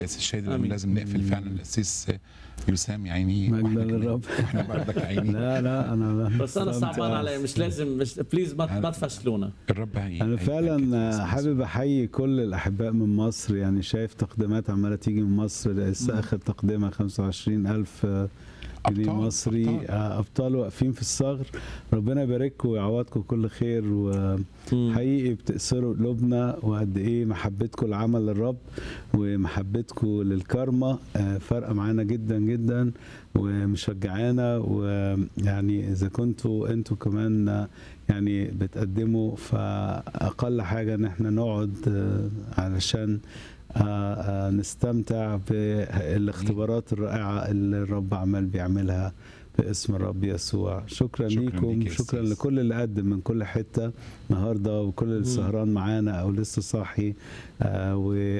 بس الشاهد لما آمين. لازم نقفل فعلا الاسيس يسام يا عيني مجدا واحنا كمان- للرب. واحنا برضك يا عيني لا لا انا بس انا صعبان استمتع. علي مش لازم مش بليز ما, ما تفشلونا الرب هي انا هيتأكد فعلا في حابب احيي كل الاحباء من مصر يعني شايف تقديمات عماله تيجي من مصر لسه اخر تقدمه 25000 جنيه أبطال، مصري أبطال. آه، ابطال واقفين في الثغر ربنا يبارككم ويعوضكم كل خير وحقيقي بتأثروا قلوبنا وقد ايه محبتكم لعمل الرب ومحبتكم للكرمة آه، فارقه معانا جدا جدا ومشجعانا ويعني اذا كنتوا انتوا كمان آه، يعني بتقدموا فاقل حاجه ان احنا نقعد آه، علشان آه، آه، نستمتع بالاختبارات الرائعه اللي الرب عمال بيعملها باسم الرب يسوع شكرا, شكراً ليكم ليك يا شكرا أسيس. لكل اللي قدم من كل حته النهارده وكل اللي سهران معانا او لسه صاحي آه،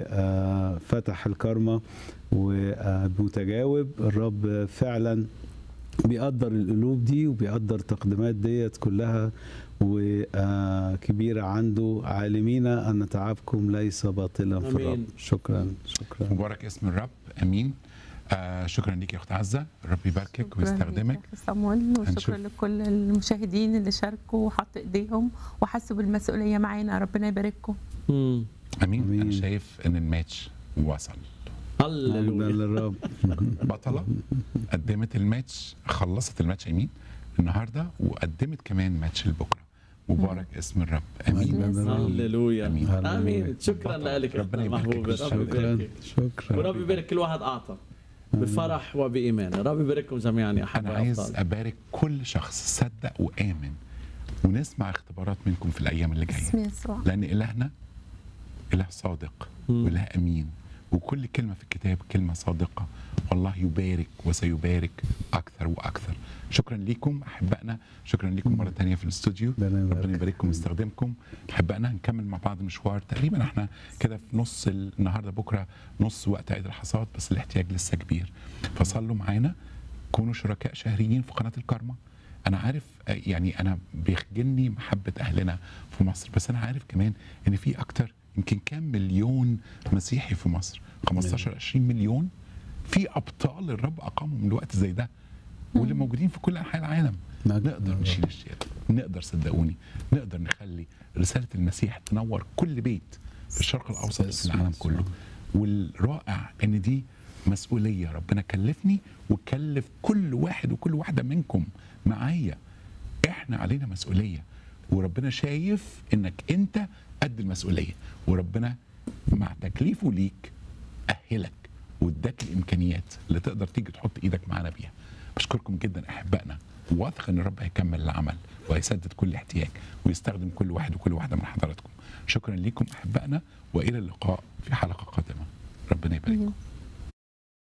وفتح الكرمه ومتجاوب الرب فعلا بيقدر القلوب دي وبيقدر التقديمات ديت كلها وكبيرة عنده عالمين أن تعبكم ليس باطلا في أمين. الرب شكرا شكرا مبارك اسم الرب امين آه شكرا ليك يا اخت عزه الرب يباركك شكراً ويستخدمك ليك يا صامويل وشكرا هنشوف. لكل المشاهدين اللي شاركوا وحطوا ايديهم وحسوا بالمسؤوليه معانا ربنا يبارككم مم. امين, أمين. انا شايف ان الماتش وصل مجدا هللويا للرب بطله قدمت الماتش خلصت الماتش يمين النهارده وقدمت كمان ماتش لبكره مبارك اسم الرب امين مجداً للرب. هللويا أمين. امين شكرا بطل. لك ربنا يباركك محبوبه رب بالشكر. شكرا يباركك شكرا ورب يبارك كل واحد اعطى بفرح وبايمان رب يبارككم جميعا يا انا احباء عايز أبطال. ابارك كل شخص صدق وامن ونسمع اختبارات منكم في الايام اللي باسم جايه يسوع لان الهنا اله صادق مم. واله امين وكل كلمه في الكتاب كلمه صادقه والله يبارك وسيبارك اكثر واكثر شكرا ليكم احبائنا شكرا ليكم مره تانية في الاستوديو ربنا يبارك. ربنا يبارككم ويستخدمكم احبائنا هنكمل مع بعض مشوار تقريبا احنا كده في نص ال- النهارده بكره نص وقت عيد الحصاد بس الاحتياج لسه كبير فصلوا معانا كونوا شركاء شهريين في قناه الكرمه انا عارف آه، يعني انا بيخجلني محبه اهلنا في مصر بس انا عارف كمان ان في اكتر يمكن كام مليون مسيحي في مصر 15 20 مليون في ابطال الرب اقامهم من وقت زي ده واللي موجودين في كل انحاء العالم مجد نقدر للرب. نشيل الشيل نقدر صدقوني نقدر نخلي رساله المسيح تنور كل بيت في الشرق الاوسط وفي العالم كله والرائع ان دي مسؤوليه ربنا كلفني وكلف كل واحد وكل واحده منكم معايا احنا علينا مسؤوليه وربنا شايف انك انت قد المسؤوليه وربنا مع تكليفه ليك اهلك واداك الامكانيات اللي تقدر تيجي تحط ايدك معانا بيها بشكركم جدا احبائنا واثق ان الرب هيكمل العمل وهيسدد كل احتياج ويستخدم كل واحد وكل واحده من حضراتكم شكرا لكم احبائنا والى اللقاء في حلقه قادمه ربنا يبارككم